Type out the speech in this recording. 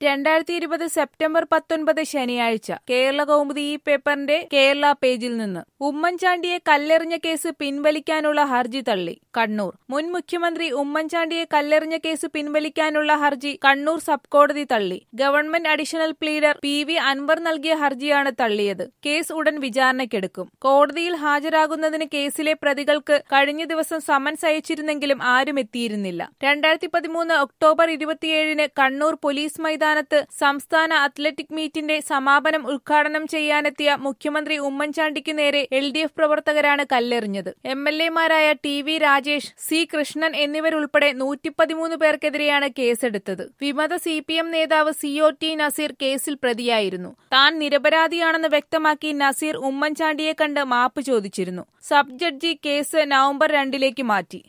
രണ്ടായിരത്തി ഇരുപത് സെപ്റ്റംബർ പത്തൊൻപത് ശനിയാഴ്ച കേരള കൗമുദി ഈ പേപ്പറിന്റെ കേരള പേജിൽ നിന്ന് ഉമ്മൻചാണ്ടിയെ കല്ലെറിഞ്ഞ കേസ് പിൻവലിക്കാനുള്ള ഹർജി തള്ളി കണ്ണൂർ മുൻ മുഖ്യമന്ത്രി ഉമ്മൻചാണ്ടിയെ കല്ലെറിഞ്ഞ കേസ് പിൻവലിക്കാനുള്ള ഹർജി കണ്ണൂർ സബ് കോടതി തള്ളി government additional pleader P V Anwar നൽകിയ ഹർജിയാണ് തള്ളിയത് കേസ് ഉടൻ വിചാരണയ്ക്കെടുക്കും കോടതിയിൽ ഹാജരാകുന്നതിന് കേസിലെ പ്രതികൾക്ക് കഴിഞ്ഞ ദിവസം സമൻസ് അയച്ചിരുന്നെങ്കിലും ആരും എത്തിയിരുന്നില്ല രണ്ടായിരത്തി പതിമൂന്ന് ഒക്ടോബർ ഇരുപത്തിയേഴിന് കണ്ണൂർ പോലീസ് മൈതാനത്ത് സംസ്ഥാന അത്ലറ്റിക് മീറ്റിന്റെ സമാപനം ഉദ്ഘാടനം ചെയ്യാനെത്തിയ മുഖ്യമന്ത്രി ഉമ്മൻചാണ്ടിക്ക് നേരെ എൽ ഡി എഫ് പ്രവർത്തകരാണ് കല്ലെറിഞ്ഞത് എം എൽ എമാരായ T V Rajesh C Krishnan എന്നിവരുൾപ്പെടെ നൂറ്റിപ്പതിമൂന്ന് പേർക്കെതിരെയാണ് കേസെടുത്തത് വിമത സി പി എം നേതാവ് സി ഒ ടി നസീർ കേസിൽ പ്രതിയായിരുന്നു താൻ നിരപരാധിയാണെന്ന് വ്യക്തമാക്കി നസീർ ഉമ്മൻചാണ്ടിയെ കണ്ട് മാപ്പ് ചോദിച്ചിരുന്നു സബ് ജഡ്ജി കേസ് നവംബർ രണ്ടിലേക്ക് മാറ്റി